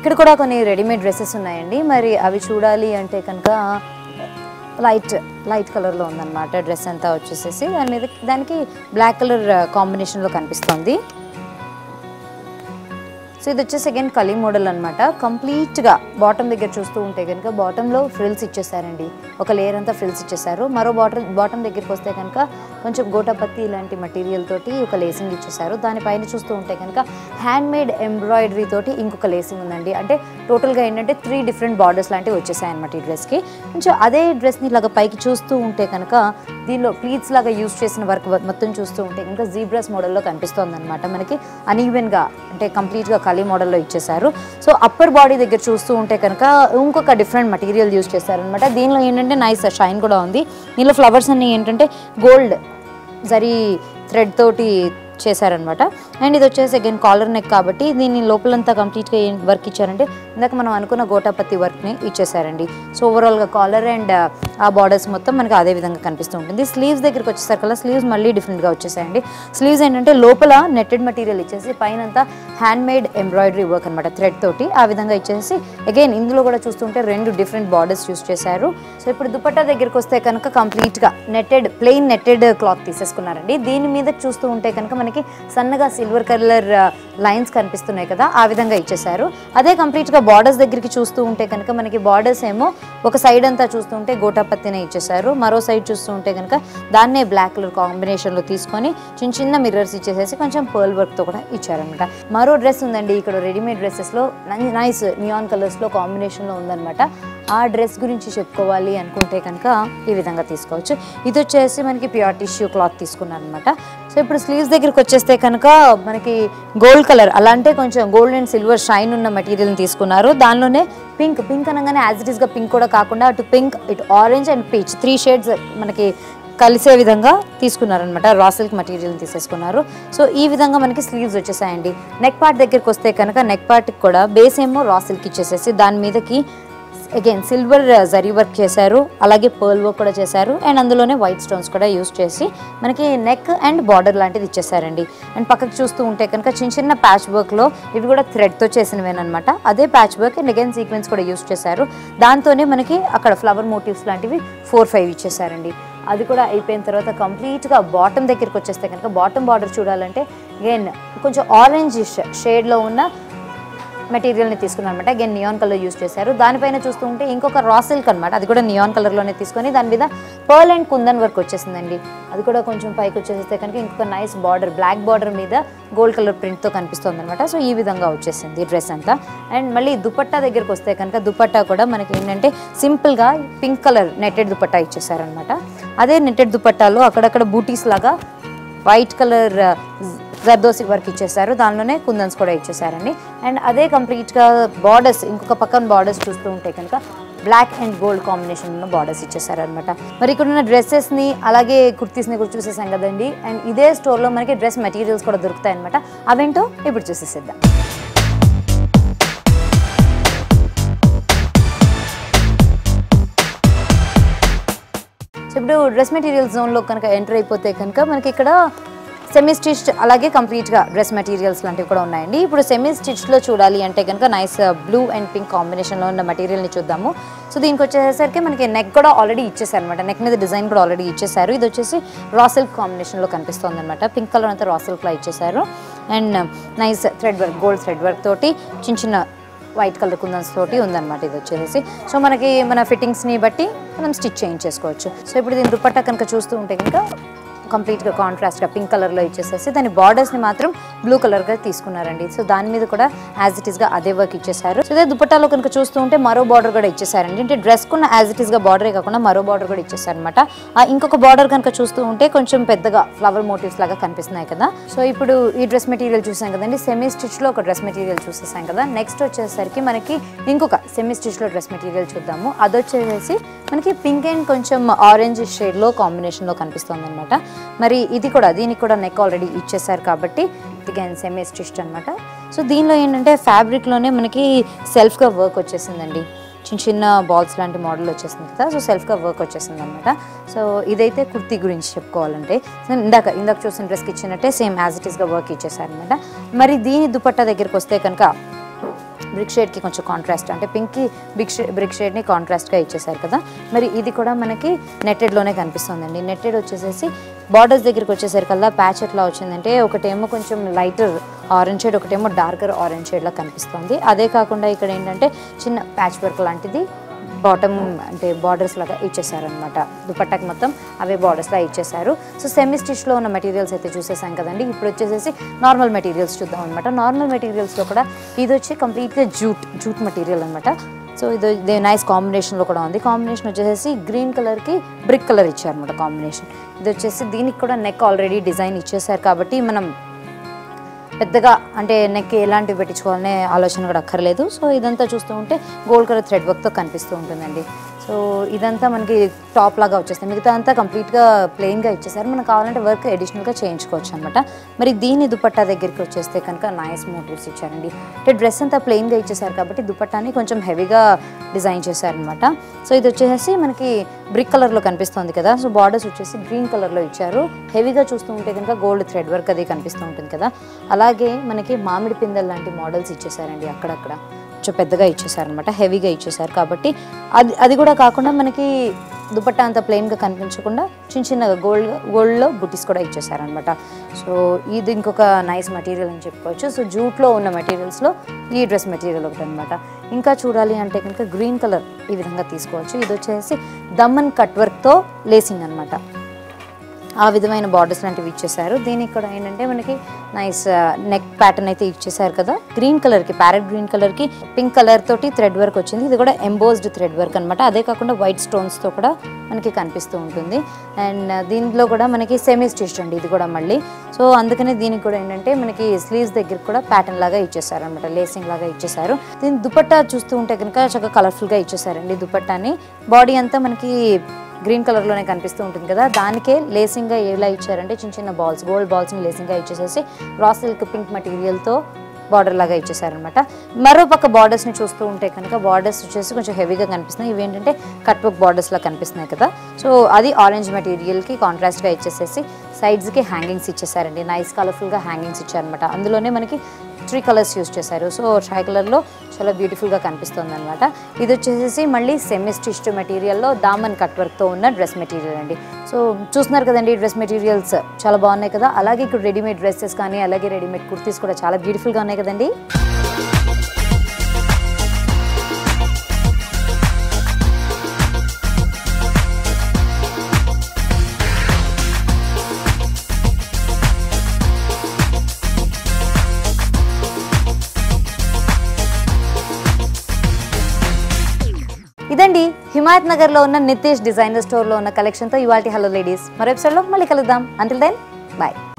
ఇక్కడ కూడా కొన్ని రెడీమేడ్ డ్రెస్సెస్ ఉన్నాయండి మరి అవి చూడాలి అంటే కనుక లైట్ లైట్ కలర్లో ఉందన్నమాట డ్రెస్ అంతా వచ్చేసేసి దాని మీద దానికి బ్లాక్ కలర్ కాంబినేషన్లో కనిపిస్తుంది సో ఇది వచ్చేసి అగైన్ కలీ మోడల్ అనమాట కంప్లీట్గా బాటమ్ దగ్గర చూస్తూ ఉంటే కనుక బాటంలో ఫ్రిల్స్ ఇచ్చేసారండి ఒక లేయర్ అంతా ఫ్రిల్స్ ఇచ్చేసారు మరో బాటమ్ బాటమ్ దగ్గరికి వస్తే కనుక కొంచెం గోటపత్తి ఇలాంటి మెటీరియల్ తోటి ఒక లేసింగ్ ఇచ్చేసారు దానిపైన చూస్తూ ఉంటే కనుక హ్యాండ్ మేడ్ ఎంబ్రాయిడరీ తోటి ఇంకొక లేసింగ్ ఉందండి అంటే టోటల్గా ఏంటంటే త్రీ డిఫరెంట్ బార్డర్స్ లాంటివి వచ్చేసాయి అనమాట ఈ డ్రెస్కి కొంచెం అదే డ్రెస్ని ఇలాగ పైకి చూస్తూ ఉంటే కనుక దీనిలో ప్లీట్స్ లాగా యూస్ చేసిన వర్క్ మొత్తం చూస్తూ ఉంటే కనుక జీబ్రాస్ మోడల్లో కనిపిస్తుంది అనమాట మనకి అనీవెన్గా అంటే కంప్లీట్గా కలీ మోడల్లో ఇచ్చేసారు సో అప్పర్ బాడీ దగ్గర చూస్తూ ఉంటే కనుక ఇంకొక డిఫరెంట్ మటీరియల్ యూస్ చేశారనమాట దీనిలో ఏంటంటే నైస్ షైన్ కూడా ఉంది దీనిలో ఫ్లవర్స్ అన్ని ఏంటంటే గోల్డ్ జరీ థ్రెడ్ తోటి చేశారనమాట అండ్ ఇది వచ్చేసి అగైన్ కాలర్ నెక్ కాబట్టి దీని లోపలంతా కంప్లీట్గా ఏం వర్క్ ఇచ్చారంటే ఇందాక మనం అనుకున్న గోటాపత్తి వర్క్ని ఇచ్చేసారండి సో ఓవరాల్గా కాలర్ అండ్ ఆ బార్డర్స్ మొత్తం మనకి అదే విధంగా కనిపిస్తూ ఉంటుంది స్లీవ్స్ దగ్గరికి వచ్చేసరికల్లా స్లీవ్స్ మళ్ళీ డిఫరెంట్గా వచ్చేసాయండి స్లీవ్స్ ఏంటంటే లోపల నెట్టెడ్ మెటీరియల్ ఇచ్చేసి పైన అంతా హ్యాండ్ మేడ్ ఎంబ్రాయిడరీ వర్క్ అనమాట థ్రెడ్ తోటి ఆ విధంగా ఇచ్చేసి అగైన్ ఇందులో కూడా చూస్తుంటే రెండు డిఫరెంట్ బార్డర్స్ యూస్ చేశారు సో ఇప్పుడు దుపట్టా దగ్గరికి వస్తే కనుక కంప్లీట్గా నెట్టెడ్ ప్లెయిన్ నెట్టెడ్ క్లాత్ తీసేసుకున్నారండి దీని మీద చూస్తూ ఉంటే కనుక మనకి సన్నగా సిల్వర్ కలర్ లైన్స్ కనిపిస్తున్నాయి కదా ఆ విధంగా ఇచ్చేసారు అదే కంప్లీట్గా బార్డర్స్ దగ్గరికి చూస్తూ ఉంటే కనుక మనకి బార్డర్స్ ఏమో ఒక సైడ్ అంతా చూస్తూ ఉంటే గోటాపత్తినే ఇచ్చేసారు మరో సైడ్ చూస్తూ ఉంటే కనుక దాన్నే బ్లాక్ కలర్ కాంబినేషన్లో తీసుకొని చిన్న చిన్న మిర్రర్స్ ఇచ్చేసేసి కొంచెం పర్ల్ వర్క్తో కూడా ఇచ్చారనమాట మరో డ్రెస్ ఉందండి ఇక్కడ రెడీమేడ్ డ్రెస్సెస్లో నైస్ నియాన్ కలర్స్లో కాంబినేషన్లో ఉందన్నమాట ఆ డ్రెస్ గురించి చెప్పుకోవాలి అనుకుంటే కనుక ఈ విధంగా తీసుకోవచ్చు ఇది వచ్చేసి మనకి ప్యూర్ టిష్యూ క్లాత్ తీసుకున్నాను అనమాట సో ఇప్పుడు స్లీవ్స్ దగ్గరికి వచ్చేస్తే కనుక మనకి గోల్డ్ కలర్ అలా అంటే కొంచెం గోల్డ్ అండ్ సిల్వర్ షైన్ ఉన్న మెటీరియల్ని తీసుకున్నారు దానిలోనే పింక్ పింక్ అనగానే యాజ్ ఇట్ ఈస్గా పింక్ కూడా కాకుండా అటు పింక్ ఇటు orange and peach three shades మనకి కలిసే విధంగా తీసుకున్నారనమాట రా సిల్క్ మెటీరియల్ తీసేసుకున్నారు సో ఈ విధంగా మనకి స్లీవ్స్ వచ్చేసాయండి నెక్ పార్ట్ దగ్గరికి వస్తే కనుక నెక్ పార్ట్కి కూడా బేస్ ఏమో రా సిల్క్ ఇచ్చేసేసి దాని మీదకి అగైన్ సిల్వర్ జరీ వర్క్ చేశారు అలాగే పర్ల్ వర్క్ కూడా చేశారు అండ్ అందులోనే వైట్ స్టోన్స్ కూడా యూస్ చేసి మనకి నెక్ అండ్ బార్డర్ లాంటిది ఇచ్చేసారండి అండ్ పక్కకు చూస్తూ ఉంటే కనుక చిన్న చిన్న ప్యాచ్ వర్క్లో ఇవి కూడా థ్రెడ్తో చేసినవేనమాట అదే patch work and again sequence కూడా యూస్ చేశారు దాంతోనే మనకి అక్కడ ఫ్లవర్ మోటివ్స్ లాంటివి ఫోర్ ఫైవ్ ఇచ్చేసారండి అది కూడా అయిపోయిన తర్వాత కంప్లీట్గా బాటమ్ దగ్గరికి వచ్చేస్తే కనుక బాటమ్ బార్డర్ చూడాలంటే అగైన్ కొంచెం ఆరెంజ్ షేడ్లో ఉన్న మెటీరియల్ని తీసుకున్నాను అనమాట అగైన్ నియాన్ కలర్ యూస్ చేశారు దానిపైన చూస్తూ ఉంటే ఇంకొక రా సిల్క్ అనమాట అది కూడా నియాన్ కలర్లోనే తీసుకొని దాని మీద పర్ల్ అండ్ కుందన్ వర్క్ వచ్చేసిందండి అది కూడా కొంచెం పైకి వచ్చేస్తే కనుక ఇంకొక నైస్ బార్డర్ బ్లాక్ బార్డర్ మీద గోల్డ్ కలర్ ప్రింట్తో కనిపిస్తుంది అనమాట సో ఈ విధంగా వచ్చేసింది డ్రెస్ అంతా అండ్ మళ్ళీ దుపట్టా దగ్గరికి వస్తే కనుక దుపట్టా కూడా మనకి ఏంటంటే సింపుల్గా పింక్ కలర్ నెట్టెడ్ దుపట్టా ఇచ్చేసారనమాట అదే నెట్టెడ్ దుపట్టాలో అక్కడక్కడ బూటీస్ లాగా వైట్ కలర్ జర్దోసి వర్క్ ఇచ్చేసారు దానిలోనే కుందన్స్ కూడా ఇచ్చేసారండి అండ్ అదే కంప్లీట్గా బార్డర్స్ ఇంకొక పక్కన బార్డర్స్ చూస్తూ ఉంటే కనుక బ్లాక్ అండ్ గోల్డ్ కాంబినేషన్ ఉన్న బార్డర్స్ ఇచ్చేసారనమాట మరి ఇక్కడ ఉన్న డ్రెస్సెస్ని అలాగే కుర్తీస్ని కూడా చూసేసాం కదండి అండ్ ఇదే స్టోర్లో మనకి డ్రెస్ మెటీరియల్స్ కూడా దొరుకుతాయి అనమాట అవేంటో ఇప్పుడు చూసేసేద్దాం సో ఇప్పుడు డ్రెస్ మెటీరియల్ జోన్లో కనుక ఎంటర్ అయిపోతే కనుక మనకి ఇక్కడ సెమీ స్టిచ్డ్ అలాగే కంప్లీట్గా డ్రెస్ మెటీరియల్స్ లాంటివి కూడా ఉన్నాయండి ఇప్పుడు సెమీ స్టిచ్లో చూడాలి అంటే కనుక నైస్ బ్లూ అండ్ పింక్ కాంబినేషన్లో ఉన్న మెటీరియల్ని చూద్దాము సో దీనికి వచ్చేసరికి మనకి నెక్ కూడా ఆల్రెడీ ఇచ్చేసారు అనమాట నెక్ మీద డిజైన్ కూడా ఆల్రెడీ ఇచ్చేసారు ఇది వచ్చేసి రా సిల్క్ కాంబినేషన్లో కనిపిస్తుంది అనమాట పింక్ కలర్ అంతా రా సిల్క్లో ఇచ్చేసారు and nice thread work gold thread work తోటి చిన్న చిన్న వైట్ కలర్ కుందన్స్ తోటి ఉందన్నమాట ఇది వచ్చేసి సో మనకి మన ఫిట్టింగ్స్ని బట్టి మనం స్టిచ్ చేయించేసుకోవచ్చు సో ఇప్పుడు దీని దుపట్టా కనుక చూస్తూ ఉంటే కనుక కంప్లీట్గా కాంట్రాస్ట్గా పింక్ కలర్లో ఇచ్చేసేసి దాని బార్డర్స్ని మాత్రం బ్లూ కలర్గా తీసుకున్నారండి సో దాని మీద కూడా యాజ్ ఇట్ ఈస్గా అదే వర్క్ ఇచ్చేసారు సో ఇదే దుపట్టాలో కనుక చూస్తూ ఉంటే మరో బార్డర్ కూడా ఇచ్చేసారండి అంటే డ్రెస్కున్న యాజ్ ఇట్ ఈస్గా బార్డరే కాకుండా మరో బార్డర్ కూడా ఇచ్చేసారనమాట ఆ ఇంకొక బార్డర్ కనుక చూస్తూ ఉంటే కొంచెం పెద్దగా ఫ్లవర్ మోటివ్స్ లాగా కనిపిస్తున్నాయి కదా సో ఇప్పుడు ఈ డ్రెస్ మెటీరియల్ చూసాం కదండి సెమీ స్టిచ్లో ఒక డ్రెస్ మెటీరియల్ చూసేసాం కదా నెక్స్ట్ వచ్చేసరికి మనకి ఇంకొక సెమీ స్టిచ్లో డ్రెస్ మెటీరియల్ చూద్దాము అది వచ్చేసి మనకి పింక్ అండ్ కొంచెం ఆరెంజ్ షేడ్లో కాంబినేషన్లో కనిపిస్తుంది అనమాట మరి ఇది కూడా దీనికి కూడా నెక్ ఆల్రెడీ ఇచ్చేసారు కాబట్టి అగైన్ సెమీ స్టిచ్డ్ అనమాట సో దీనిలో ఏంటంటే ఫ్యాబ్రిక్లోనే మనకి సెల్ఫ్గా వర్క్ వచ్చేసిందండి చిన్న చిన్న బాల్స్ లాంటి మోడల్ వచ్చేసింది కదా సో సెల్ఫ్గా వర్క్ వచ్చేసింది అనమాట సో ఇదైతే కుర్తీ గురించి చెప్పుకోవాలంటే సో ఇందాక ఇందాక చూసిన డ్రెస్కి ఇచ్చినట్టే సేమ్ యాజ్ ఇట్ ఈస్గా వర్క్ ఇచ్చేసారనమాట మరి దీని దుపట్టా దగ్గరికి వస్తే కనుక బ్రిక్ షేడ్కి కొంచెం కాంట్రాస్ట్ అంటే పింక్కి బిగ్ షే బ్రిక్ షేడ్ని కాంట్రాస్ట్గా ఇచ్చేసారు కదా మరి ఇది కూడా మనకి నెట్టెడ్లోనే కనిపిస్తుందండి నెట్టెడ్ వచ్చేసేసి బార్డర్స్ దగ్గరికి వచ్చేసరికల్లా ప్యాచ్ ఎట్లా వచ్చిందంటే ఒకటేమో కొంచెం లైటర్ ఆరెంజ్ షేడ్ ఒకటేమో డార్కర్ ఆరెంజ్ షేడ్లా కనిపిస్తుంది అదే కాకుండా ఇక్కడ ఏంటంటే చిన్న ప్యాచ్ వర్క్ లాంటిది బాటమ్ అంటే బార్డర్స్ లాగా ఇచ్చేసారనమాట దుపట్టాకి మొత్తం అవే బార్డర్స్లా ఇచ్చేసారు సో సెమీ స్టిచ్లో ఉన్న మెటీరియల్స్ అయితే చూసేసాం కదండి ఇప్పుడు వచ్చేసేసి నార్మల్ మెటీరియల్స్ చూద్దాం అనమాట నార్మల్ మెటీరియల్స్లో కూడా ఇది వచ్చి కంప్లీట్గా జూట్ జూట్ మెటీరియల్ అనమాట సో ఇది ఇది నైస్ కాంబినేషన్లో కూడా ఉంది కాంబినేషన్ వచ్చేసి గ్రీన్ కలర్కి బ్రిక్ కలర్ ఇచ్చారనమాట కాంబినేషన్ ఇది వచ్చేసి దీనికి కూడా నెక్ ఆల్రెడీ డిజైన్ ఇచ్చేసారు కాబట్టి మనం పెద్దగా అంటే నెక్ ఎలాంటివి పెట్టించుకోవాలనే ఆలోచన కూడా అక్కర్లేదు సో ఇదంతా చూస్తూ ఉంటే గోల్డ్ కలర్ థ్రెడ్ వర్క్తో కనిపిస్తూ ఉంటుందండి సో ఇదంతా మనకి టాప్ లాగా వచ్చేస్తుంది మిగతా అంతా కంప్లీట్గా ప్లెయిన్గా ఇచ్చేసారు మనకు కావాలంటే వర్క్ అడిషనల్గా చేయించుకోవచ్చు అనమాట మరి దీని దుపట్టా దగ్గరికి వచ్చేస్తే కనుక నైస్ మోటివ్స్ ఇచ్చారండి అంటే డ్రెస్ అంతా ప్లెయిన్గా ఇచ్చేసారు కాబట్టి దుపట్టాని కొంచెం హెవీగా డిజైన్ చేశారనమాట సో ఇది వచ్చేసి మనకి బ్రిక్ కలర్లో కనిపిస్తుంది కదా సో బార్డర్స్ వచ్చేసి గ్రీన్ కలర్లో ఇచ్చారు హెవీగా చూస్తూ ఉంటే కనుక గోల్డ్ థ్రెడ్ వర్క్ అది కనిపిస్తూ ఉంటుంది కదా అలాగే మనకి మామిడి పిందెల్ లాంటి మోడల్స్ ఇచ్చేసారండి అక్కడక్కడ కొంచెం పెద్దగా ఇచ్చేసారనమాట హెవీగా ఇచ్చేసారు కాబట్టి అది అది కూడా కాకుండా మనకి దుపట్టా అంత ప్లెయిన్గా కనిపించకుండా చిన్న చిన్నగా గోల్డ్ గోల్డ్లో బుటీస్ కూడా ఇచ్చేసారనమాట సో ఇది ఇంకొక నైస్ మెటీరియల్ అని చెప్పుకోవచ్చు సో జూట్లో ఉన్న మెటీరియల్స్లో ఈ డ్రెస్ మెటీరియల్ ఒకటి అనమాట ఇంకా చూడాలి అంటే కనుక గ్రీన్ కలర్ ఈ విధంగా తీసుకోవచ్చు ఇది వచ్చేసి దమ్మన్ కట్ వర్క్తో లేసింగ్ అనమాట ఆ విధమైన బార్డర్స్ లాంటివి ఇచ్చేసారు దీనికి కూడా ఏంటంటే మనకి నైస్ నెక్ ప్యాటర్న్ అయితే ఇచ్చేసారు కదా గ్రీన్ కలర్కి ప్యారెట్ గ్రీన్ కలర్కి పింక్ కలర్ తోటి థ్రెడ్ వర్క్ వచ్చింది ఇది కూడా ఎంబోస్డ్ థ్రెడ్ వర్క్ అనమాట అదే కాకుండా వైట్ స్టోన్స్తో కూడా మనకి కనిపిస్తూ ఉంటుంది అండ్ దీంట్లో కూడా మనకి సెమీ స్టిచ్ అండి ఇది కూడా మళ్ళీ సో అందుకనే దీనికి కూడా ఏంటంటే మనకి స్లీవ్స్ దగ్గర కూడా ప్యాటర్న్ లాగా ఇచ్చేసారు అనమాట లేసింగ్ లాగా ఇచ్చేసారు దీని దుపట్టా చూస్తూ ఉంటే కనుక చక్కగా కలర్ఫుల్గా ఇచ్చేసారండి దుపట్టాని బాడీ అంతా మనకి గ్రీన్ కలర్లోనే కనిపిస్తూ ఉంటుంది కదా దానికే లేసింగ్గా ఎలా ఇచ్చారంటే చిన్న చిన్న balls gold బాల్స్ని లేసింగ్గా ఇచ్చేసేసి raw silk pink మెటీరియల్తో border లాగా ఇచ్చేసారనమాట మరో పక్క బార్డర్స్ని చూస్తూ ఉంటే కనుక బార్డర్స్ వచ్చేసి కొంచెం హెవీగా కనిపిస్తున్నాయి ఇవి ఏంటంటే కట్ వర్క్ బార్డర్స్లా కనిపిస్తున్నాయి కదా సో అది ఆరెంజ్ మెటీరియల్కి కాంట్రాస్ట్గా ఇచ్చేసేసి సైడ్స్కి హ్యాంగింగ్స్ ఇచ్చేసారండి నైస్ కలర్ఫుల్గా హ్యాంగింగ్స్ ఇచ్చారనమాట అందులోనే మనకి త్రీ కలర్స్ యూస్ చేశారు సో ట్రై కలర్లో చాలా బ్యూటిఫుల్గా కనిపిస్తుంది అనమాట ఇది వచ్చేసి మళ్ళీ సెమీ స్టిచ్డ్ మెటీరియల్లో దామన్ కట్ వర్క్తో ఉన్న డ్రెస్ మెటీరియల్ అండి సో చూస్తున్నారు కదండి డ్రెస్ మెటీరియల్స్ చాలా బాగున్నాయి కదా అలాగే ఇక్కడ రెడీమేడ్ డ్రెస్సెస్ కానీ అలాగే రెడీమేడ్ కుర్తీస్ కూడా చాలా బ్యూటిఫుల్గా ఉన్నాయి కదండి ఇదండి హిమాయత్ నగర్లో ఉన్న నితేష్ డిజైనర్ స్టోర్లో ఉన్న కలెక్షన్తో ఇవాళ హలో లేడీస్ మరో ఎపిసోడ్లో మళ్ళీ కలుద్దాం అంటిల్ దెన్ బాయ్